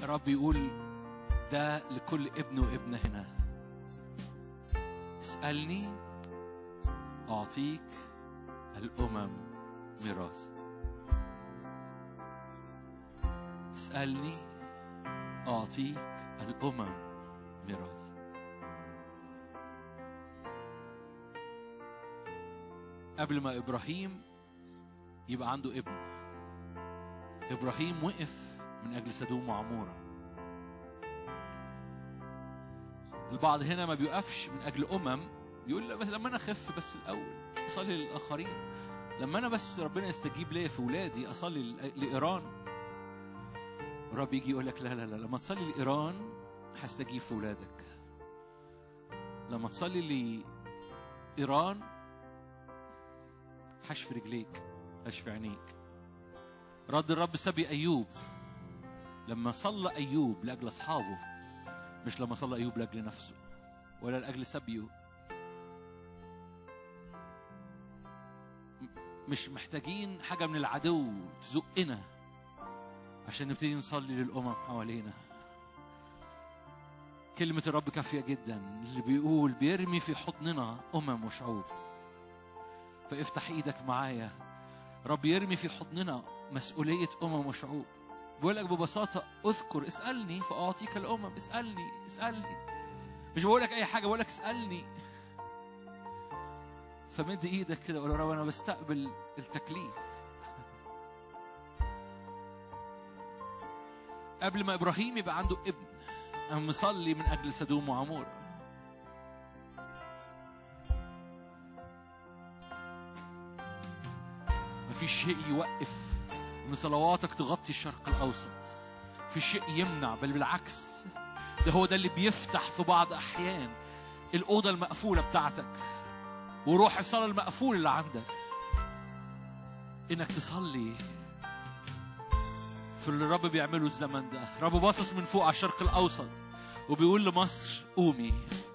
رب يقول ده لكل ابن وابنة هنا اسألني أعطيك الأمم ميراث اسألني أعطيك الأمم ميراث قبل ما إبراهيم يبقى عنده ابن إبراهيم وقف من أجل سدوم وعمورة البعض هنا ما بيوقفش من أجل أمم يقول لا بس لما أنا أخف بس الأول أصلي للآخرين لما أنا بس ربنا يستجيب ليا في ولادي أصلي ل- لإيران الرب يجي يقول لك لا لا لا لما تصلي لإيران هستجيب في ولادك لما تصلي لإيران هشفي رجليك هشفي عينيك رد الرب سبي أيوب لما صلى أيوب لأجل أصحابه مش لما صلى أيوب لأجل نفسه ولا لأجل سبيه م- مش محتاجين حاجة من العدو تزقنا عشان نبتدي نصلي للأمم حوالينا كلمة الرب كافية جدا اللي بيقول بيرمي في حضننا أمم وشعوب فافتح ايدك معايا رب يرمي في حضننا مسؤولية أمم وشعوب بقول لك ببساطة اذكر اسألني فأعطيك الأمم اسألني اسألني مش بقول لك أي حاجة بقول لك اسألني فمد ايدك كده وقول يا رب أنا بستقبل التكليف قبل ما إبراهيم يبقى عنده ابن قام مصلي من أجل سدوم وعمورة مفيش شيء يوقف ان صلواتك تغطي الشرق الاوسط في شيء يمنع بل بالعكس ده هو ده اللي بيفتح في بعض احيان الاوضه المقفوله بتاعتك وروح الصلاه المقفول اللي عندك انك تصلي في اللي الرب بيعمله الزمن ده رب باصص من فوق على الشرق الاوسط وبيقول لمصر قومي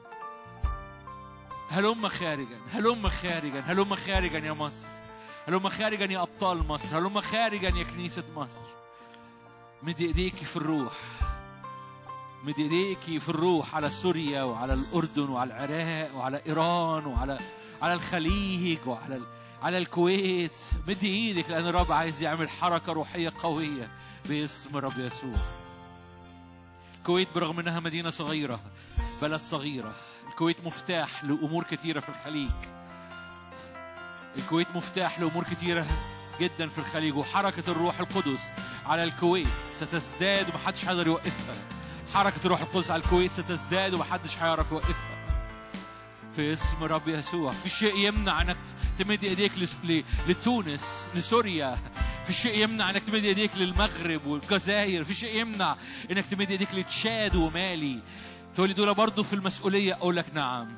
هلم خارجا هلم خارجا هلم خارجا يا مصر هلم خارجا يا ابطال مصر هلم خارجا يا كنيسه مصر مد ايديكي في الروح مد ايديكي في الروح على سوريا وعلى الاردن وعلى العراق وعلى ايران وعلى على الخليج وعلى ال- على الكويت مد ايدك لان الرب عايز يعمل حركه روحيه قويه باسم الرب يسوع الكويت برغم انها مدينه صغيره بلد صغيره الكويت مفتاح لامور كثيره في الخليج الكويت مفتاح لامور كثيره جدا في الخليج وحركه الروح القدس على الكويت ستزداد ومحدش هيقدر يوقفها حركه الروح القدس على الكويت ستزداد ومحدش هيعرف يوقفها في اسم رب يسوع في شيء يمنع انك تمد ايديك لس- ل- لتونس لسوريا في شيء يمنع انك تمد ايديك للمغرب والجزائر في شيء يمنع انك تمد ايديك لتشاد ومالي تقول لي دول برضه في المسؤوليه اقول لك نعم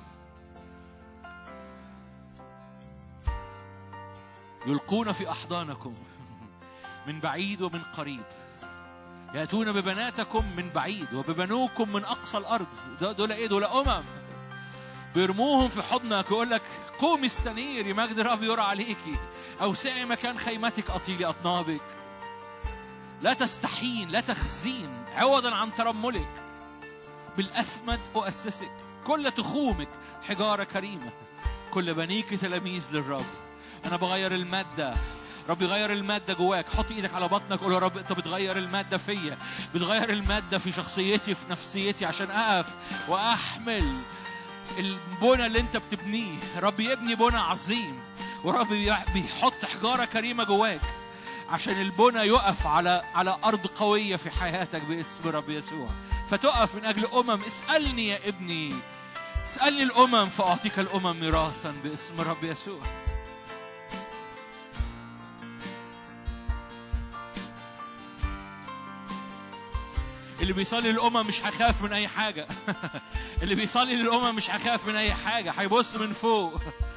يلقون في احضانكم من بعيد ومن قريب ياتون ببناتكم من بعيد وببنوكم من اقصى الارض ده- دول ايه دول امم بيرموهم في حضنك ويقول لك قومي استنيري مجد الرب يرى عليكي اوسعي مكان خيمتك اطيلي اطنابك لا تستحين لا تخزين عوضا عن ترملك بالاثمد اؤسسك كل تخومك حجاره كريمه كل بنيك تلاميذ للرب انا بغير الماده رب يغير المادة جواك حط ايدك على بطنك قول يا رب انت بتغير المادة فيا بتغير المادة في شخصيتي في نفسيتي عشان اقف واحمل البنى اللي انت بتبنيه رب يبني بنى عظيم ورب بي- بيحط حجارة كريمة جواك عشان البنى يقف على على أرض قوية في حياتك باسم رب يسوع فتقف من أجل أمم اسألني يا ابني اسألني الأمم فأعطيك الأمم ميراثا باسم رب يسوع اللي بيصلي للأمم مش هيخاف من أي حاجة اللي بيصلي للأمم مش هيخاف من أي حاجة هيبص من فوق